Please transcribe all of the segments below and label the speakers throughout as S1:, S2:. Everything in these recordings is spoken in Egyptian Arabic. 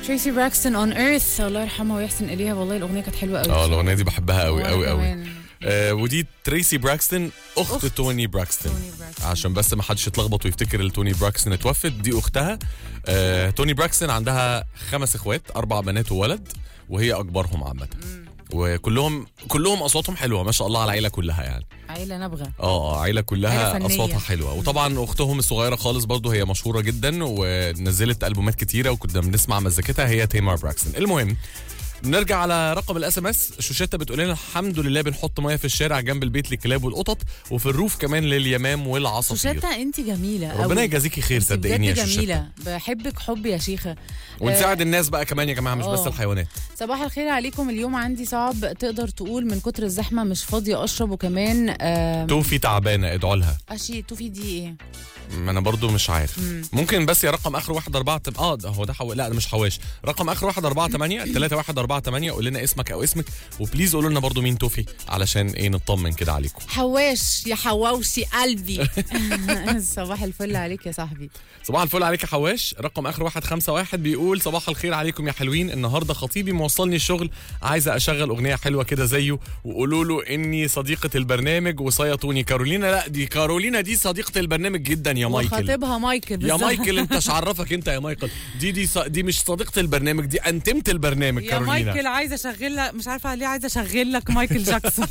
S1: تريسي براكستون اون ايرث الله يرحمها ويحسن اليها والله الاغنيه كانت حلوه قوي
S2: اه الاغنيه دي بحبها قوي
S1: وأنا
S2: قوي قوي
S1: كمان.
S2: آه ودي تريسي براكستون اخت,
S1: أخت
S2: توني براكستون
S1: توني براكستون.
S2: عشان بس ما حدش يتلخبط ويفتكر ان توني براكستون اتوفت دي اختها آه توني براكستون عندها خمس اخوات اربع بنات وولد وهي اكبرهم عامه وكلهم كلهم اصواتهم حلوه ما شاء الله على العيله كلها يعني
S1: عيله نبغه
S2: اه اه عيله كلها
S1: عيلة فنية.
S2: اصواتها حلوه وطبعا اختهم الصغيره خالص برضه هي مشهوره جدا ونزلت البومات كتيره وكنا بنسمع مزيكتها هي تيمار براكستون المهم نرجع على رقم الاس ام اس شوشيتا بتقول لنا الحمد لله بنحط ميه في الشارع جنب البيت للكلاب والقطط وفي الروف كمان لليمام والعصافير
S1: سوشاتا انت جميله
S2: ربنا
S1: قوي.
S2: يجازيكي خير
S1: انت
S2: صدقيني يا
S1: بجد
S2: شوشيتا
S1: جميله بحبك حب يا شيخه
S2: ونساعد الناس بقى كمان يا جماعه مش بس
S1: آه.
S2: الحيوانات
S1: صباح الخير عليكم اليوم عندي صعب تقدر تقول من كتر الزحمه مش فاضيه اشرب وكمان آم،
S2: توفي تعبانه ادعوا لها
S1: اشي توفي دي ايه
S2: ما انا برضو مش عارف ممكن بس يا رقم اخر واحد أربعة تم... اه ده هو ده حو... لا ده مش حواش رقم اخر واحد أربعة تمانية تلاتة واحد أربعة تمانية قول لنا اسمك او اسمك وبليز قولوا لنا برضو مين توفي علشان ايه نطمن كده عليكم
S1: حواش يا حواوشي قلبي صباح الفل عليك يا صاحبي
S2: صباح الفل عليك يا حواش رقم اخر واحد خمسة واحد بيقول صباح الخير عليكم يا حلوين النهارده خطيبي موصلني الشغل عايزه اشغل اغنيه حلوه كده زيه وقولوا له اني صديقه البرنامج وصيطوني كارولينا لا دي كارولينا دي صديقه البرنامج جدا يا مايكل
S1: وخطيبها مايكل
S2: يا
S1: بالظبط.
S2: مايكل انت مش عرفك انت يا مايكل دي دي ص... دي مش صديقه البرنامج دي انتمت البرنامج
S1: يا
S2: كارولينا
S1: مايكل عايزه اشغل لك مش عارفه ليه عايزه اشغل لك مايكل جاكسون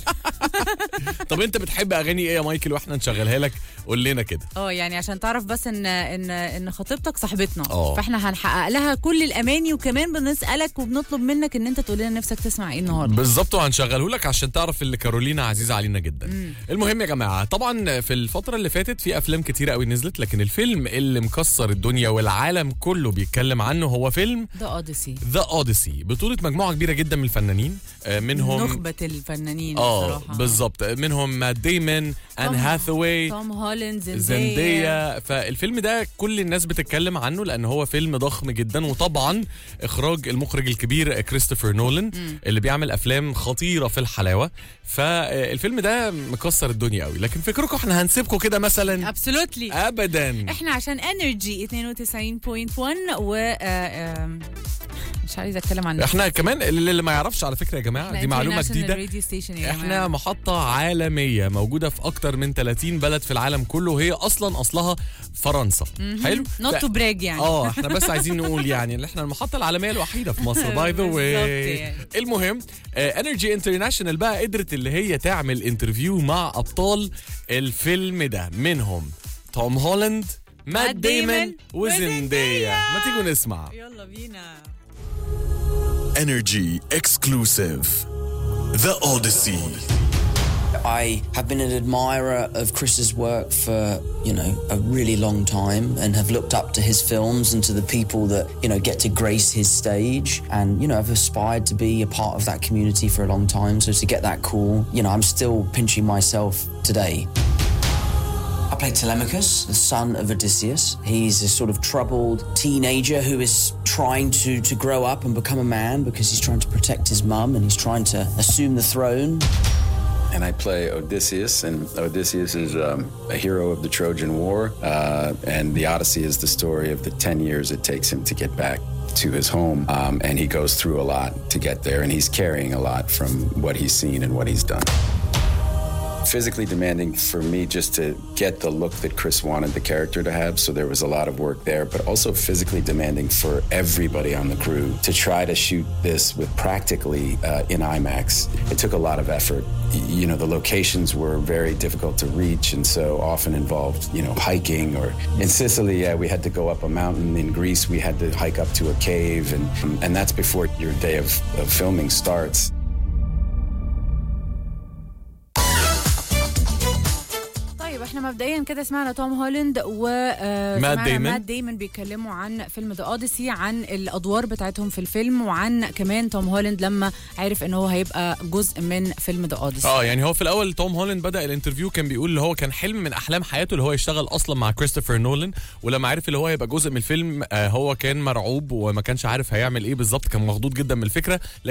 S2: طب انت بتحب اغاني ايه يا مايكل واحنا نشغلها لك قول لنا كده
S1: اه يعني عشان تعرف بس ان ان ان خطيبتك صاحبتنا
S2: اه.
S1: فاحنا هنحقق لها كل الاماني وكمان بنسالك وبنطلب منك ان انت تقول لنا نفسك تسمع ايه النهارده
S2: بالظبط وهنشغله لك عشان تعرف اللي كارولينا عزيزه علينا جدا المهم يا جماعه طبعا في الفتره اللي فاتت في افلام كتيره قوي نزلت لكن الفيلم اللي مكسر الدنيا والعالم كله بيتكلم عنه هو فيلم
S1: ده اوديسي
S2: ذا اوديسي بطوله مجموعه كبيره جدا من الفنانين آه، منهم
S1: نخبه الفنانين
S2: اه
S1: بصراحه
S2: بالظبط منهم مات ديمون ان
S1: توم-
S2: هاثاواي
S1: توم هولاند زندية
S2: زندية فالفيلم ده كل الناس بتتكلم عنه لان هو فيلم ضخم جدا وطبعا اخراج المخرج الكبير كريستوفر نولان اللي بيعمل افلام خطيره في الحلاوه فالفيلم ده مكسر الدنيا قوي لكن فكركم احنا هنسيبكم كده مثلا
S1: ابسولوتلي
S2: ابدا
S1: احنا عشان انرجي 92.1 و آه، آم، مش عايزه اتكلم عن
S2: احنا كمان اللي اللي ما يعرفش على فكره يا جماعه دي معلومه جديده
S1: راديو ستيشن يا
S2: احنا
S1: جماعة.
S2: محطة عالمية موجودة في أكتر من 30 بلد في العالم كله وهي أصلا أصلها فرنسا حلو؟
S1: نوت تو براج يعني
S2: اه احنا بس عايزين نقول يعني ان احنا المحطه العالميه الوحيده في مصر باي ذا
S1: بالظبط
S2: واي
S1: يعني.
S2: المهم انرجي انترناشونال بقى قدرت اللي هي تعمل انترفيو مع ابطال الفيلم ده منهم توم هولاند مات
S1: مات ديمون
S2: ديمون وزندية ما تيجوا نسمع
S1: يلا بينا
S3: Energy exclusive. The Odyssey.
S4: I have been an admirer of Chris's work for, you know, a really long time and have looked up to his films and to the people that, you know, get to grace his stage. And, you know, I've aspired to be a part of that community for a long time. So to get that call, you know, I'm still pinching myself today. I play Telemachus, the son of Odysseus. He's a sort of troubled teenager who is trying to, to grow up and become a man because he's trying to protect his mum and he's trying to assume the throne.
S5: and I play Odysseus, and Odysseus is um, a hero of the Trojan War, uh, and the Odyssey is the story of the 10 years it takes him to get back to his home, um, and he goes through a lot to get there, and he's carrying a lot from what he's seen and what he's done. Physically demanding for me just to get the look that Chris wanted the character to have, so there was a lot of work there, but also physically demanding for everybody on the crew to try to shoot this with practically uh, in IMAX. It took a lot of effort. Y- You know, the locations were very difficult to reach, and so often involved, you know, hiking. Or in Sicily, yeah, we had to go up a mountain. In Greece, we had to hike up to a cave, and and that's before your day of, of filming starts.
S1: طيب احنا مبدئيا كده سمعنا توم هولاند و آه،
S2: مات
S1: سمعنا
S2: ديمون.
S1: مات ديمون بيتكلموا عن فيلم ذا اوديسي عن الادوار بتاعتهم في الفيلم وعن كمان توم هولاند لما عرف ان هو هيبقى جزء من فيلم ذا اوديسي
S2: اه يعني هو في الاول توم هولاند بدا الانترفيو كان بيقول اللي هو كان حلم من احلام حياته اللي هو يشتغل اصلا مع كريستوفر نولان ولما عرف اللي هو هيبقى جزء من الفيلم آه هو كان مرعوب وما كانش عارف هيعمل ايه بالظبط كان مخضوض جدا من الفكره